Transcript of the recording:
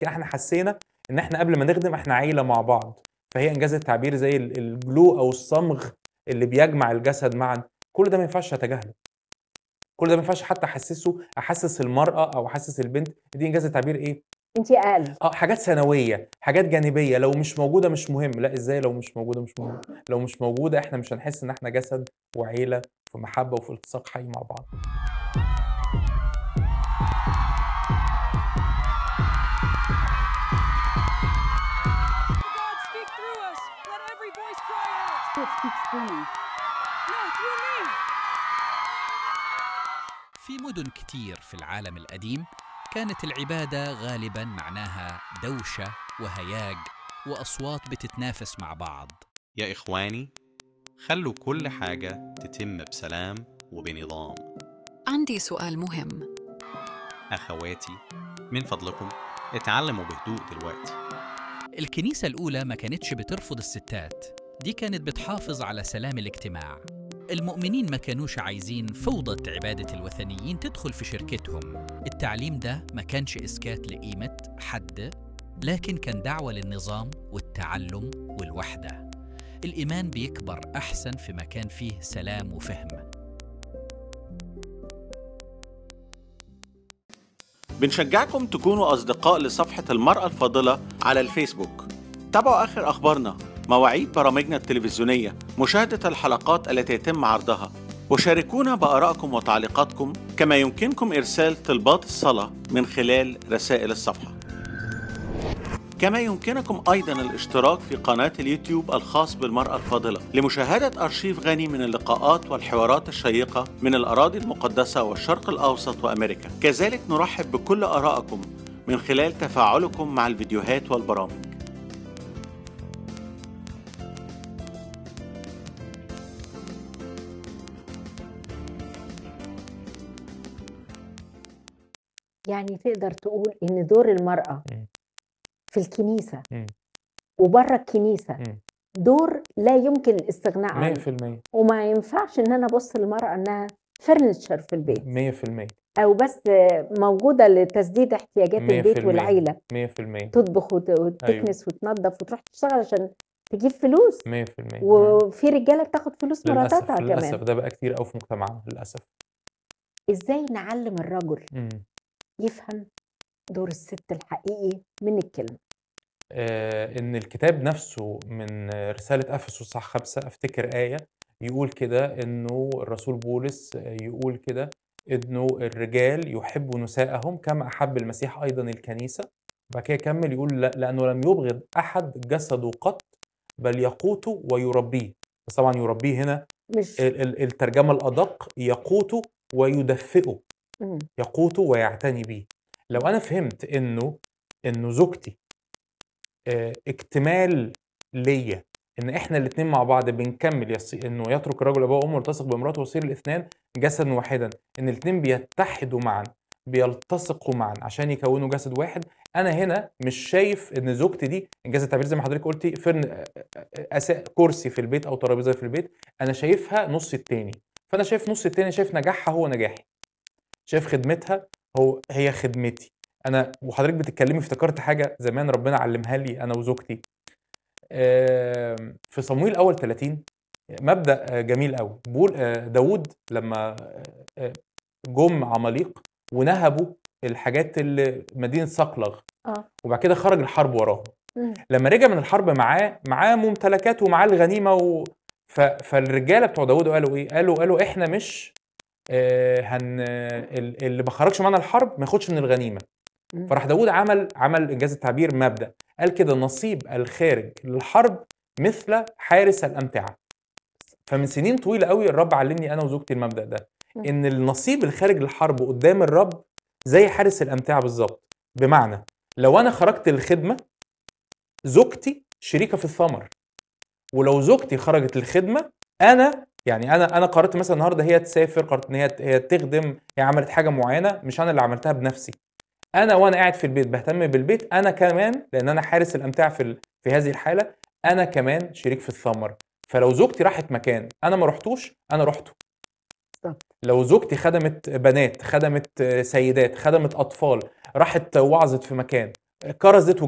يمكن احنا حسينا ان احنا قبل ما نخدم احنا عيله مع بعض فهي انجاز التعبير زي ال- الجلو او الصمغ اللي بيجمع الجسد معا كل ده ما ينفعش اتجاهله كل ده ما ينفعش حتى احسسه احسس المراه او احسس البنت دي انجاز التعبير ايه انت اقل اه حاجات ثانويه حاجات جانبيه لو مش موجوده مش مهم لا ازاي لو مش موجوده مش مهم لو مش موجوده احنا مش هنحس ان احنا جسد وعيله في محبه وفي التصاق حي مع بعض God, speak through us. Let every voice cry out. It speaks through me. No, through me. في مدن كتير في العالم القديم كانت العبادة غالبا معناها دوشة وهياج وأصوات بتتنافس مع بعض يا إخواني خلوا كل حاجة تتم بسلام وبنظام عندي سؤال مهم أخواتي من فضلكم اتعلموا بهدوء دلوقتي الكنيسة الأولى ما كانتش بترفض الستات دي كانت بتحافظ على سلام الاجتماع المؤمنين ما كانوش عايزين فوضى عبادة الوثنيين تدخل في شركتهم التعليم ده ما كانش إسكات لقيمة حد لكن كان دعوة للنظام والتعلم والوحدة الإيمان بيكبر أحسن في مكان فيه سلام وفهم بنشجعكم تكونوا أصدقاء لصفحة المرأة الفاضلة على الفيسبوك تابعوا آخر أخبارنا مواعيد برامجنا التلفزيونية مشاهدة الحلقات التي يتم عرضها وشاركونا بآرائكم وتعليقاتكم كما يمكنكم إرسال طلبات الصلاة من خلال رسائل الصفحة كما يمكنكم أيضا الاشتراك في قناة اليوتيوب الخاص بالمرأة الفاضلة لمشاهدة أرشيف غني من اللقاءات والحوارات الشيقة من الأراضي المقدسة والشرق الأوسط وأمريكا كذلك نرحب بكل آرائكم من خلال تفاعلكم مع الفيديوهات والبرامج يعني تقدر تقول ان دور المراه مم. في الكنيسه مم. وبره الكنيسه مم. دور لا يمكن الاستغناء عنه 100% وما ينفعش ان انا ابص للمراه انها فرنتشر في البيت 100% او بس موجوده لتسديد احتياجات البيت 100%. والعيله 100% تطبخ وت- وتكنس وتنظف وتروح تشتغل عشان تجيب فلوس 100% وفي رجاله بتاخد فلوس للاسف مراتاتها للاسف كمان ده بقى كتير قوي في مجتمعنا للاسف ازاي نعلم الرجل مم. يفهم دور الست الحقيقي من الكلمه آه، ان الكتاب نفسه من رساله افسس صح خمسة افتكر ايه يقول كده انه الرسول بولس يقول كده انه الرجال يحبوا نساءهم كما احب المسيح ايضا الكنيسه وبعد كده يكمل يقول لا لانه لم يبغض احد جسده قط بل يقوته ويربيه بس طبعا يربيه هنا مش ال- ال- الترجمه الادق يقوته ويدفئه مم. يقوته ويعتني بيه لو انا فهمت انه انه زوجتي آه، اكتمال ليا ان احنا الاثنين مع بعض بنكمل يص... انه يترك الرجل ابوه وامه ويلتصق بامراته ويصير الاثنان جسدا واحدا ان الاثنين بيتحدوا معا بيلتصقوا معا عشان يكونوا جسد واحد انا هنا مش شايف ان زوجتي دي انجاز التعبير زي ما حضرتك قلتي فرن آه، آه، أسا... كرسي في البيت او ترابيزه في البيت انا شايفها نص التاني فانا شايف نص التاني شايف نجاحها هو نجاحي شايف خدمتها هو هي خدمتي انا وحضرتك بتتكلمي افتكرت حاجه زمان ربنا علمها لي انا وزوجتي آم، في صمويل اول 30 مبدا آه، جميل قوي بول آه، داوود لما آه، آه، جم عماليق ونهبوا الحاجات اللي مدينه صقلغ اه وبعد كده خرج الحرب وراهم مم. لما رجع من الحرب معاه معاه ممتلكات ومعاه الغنيمه و... ف... فالرجاله بتوع داوود قالوا ايه؟ قالوا قالوا احنا مش آه هن ال- اللي ما خرجش معانا الحرب ما ياخدش من الغنيمه مم. فراح داوود عمل عمل انجاز التعبير مبدا قال كده نصيب الخارج للحرب مثل حارس الامتعه فمن سنين طويله قوي الرب علمني انا وزوجتي المبدا ده مم. ان النصيب الخارج للحرب قدام الرب زي حارس الامتعه بالظبط بمعنى لو انا خرجت للخدمه زوجتي شريكه في الثمر ولو زوجتي خرجت للخدمه انا يعني انا انا قررت مثلا النهارده هي تسافر قررت ان هي هي تخدم هي عملت حاجه معينه مش انا اللي عملتها بنفسي انا وانا قاعد في البيت بهتم بالبيت انا كمان لان انا حارس الامتعه في ال- في هذه الحاله انا كمان شريك في الثمر فلو زوجتي راحت مكان انا ما رحتوش انا رحته بالظبط. لو زوجتي خدمت بنات خدمت سيدات خدمت اطفال راحت وعظت في مكان كرزت